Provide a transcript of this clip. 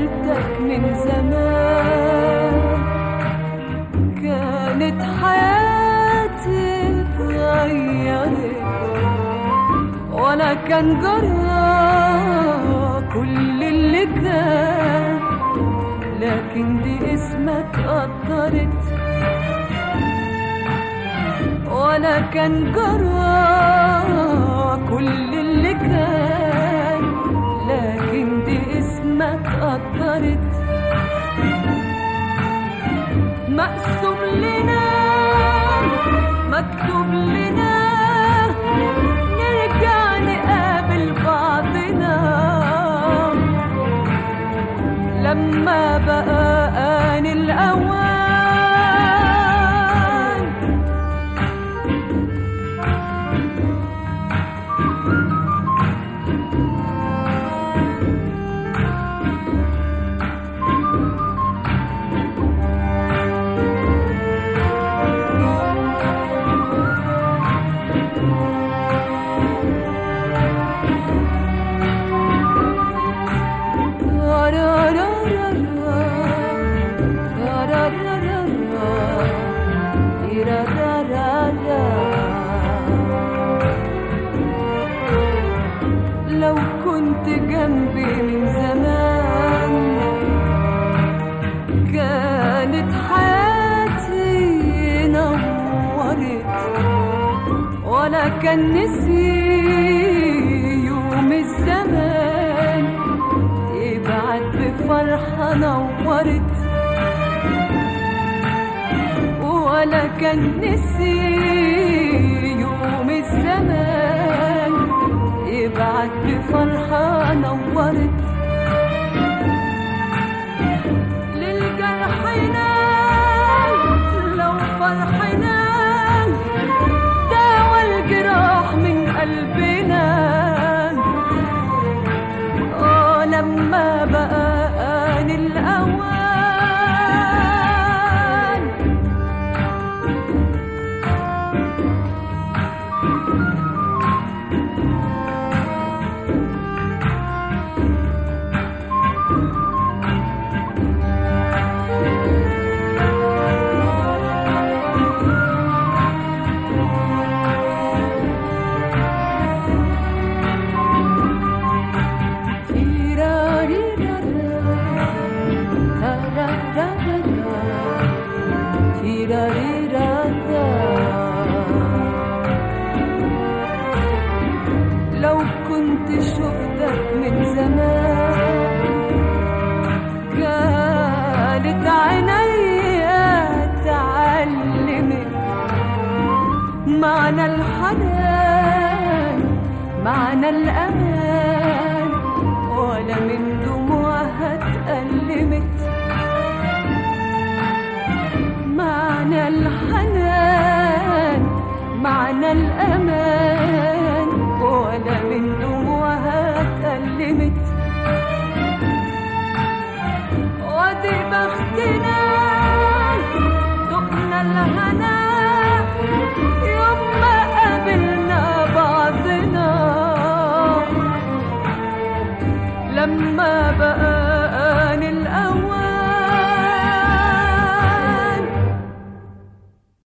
قابلتك من زمان كانت حياتي اتغيرت ولا كان جرى كل اللي كان لكن دي اسمك قدرت ولا كان جرى كل اللي كان لكن دي اسمك قدرت مقسوم لنا مكتوب لنا نرجع نقابل بعضنا لما بقى آن الأوان لو كنت جنبي من زمان كانت حياتي نورت ولا كان نسي يوم الزمان يبعد بفرحة نورت ولا كان نسي يوم الزمان يبعد بفرحة نورت للجرحنا لو فرحنا داوى الجراح من قلبنا اه لما بقى آن الأوان لو كنت شفتك من زمان كانت عينيا تعلمت معنى الحنان معنى الأمان ولا من دموعها اتألمت معنى الحنان معنى الأمان ولا من دموعها اتألمت ودي بختنا دقنا الهنا يوم ما قابلنا بعضنا لما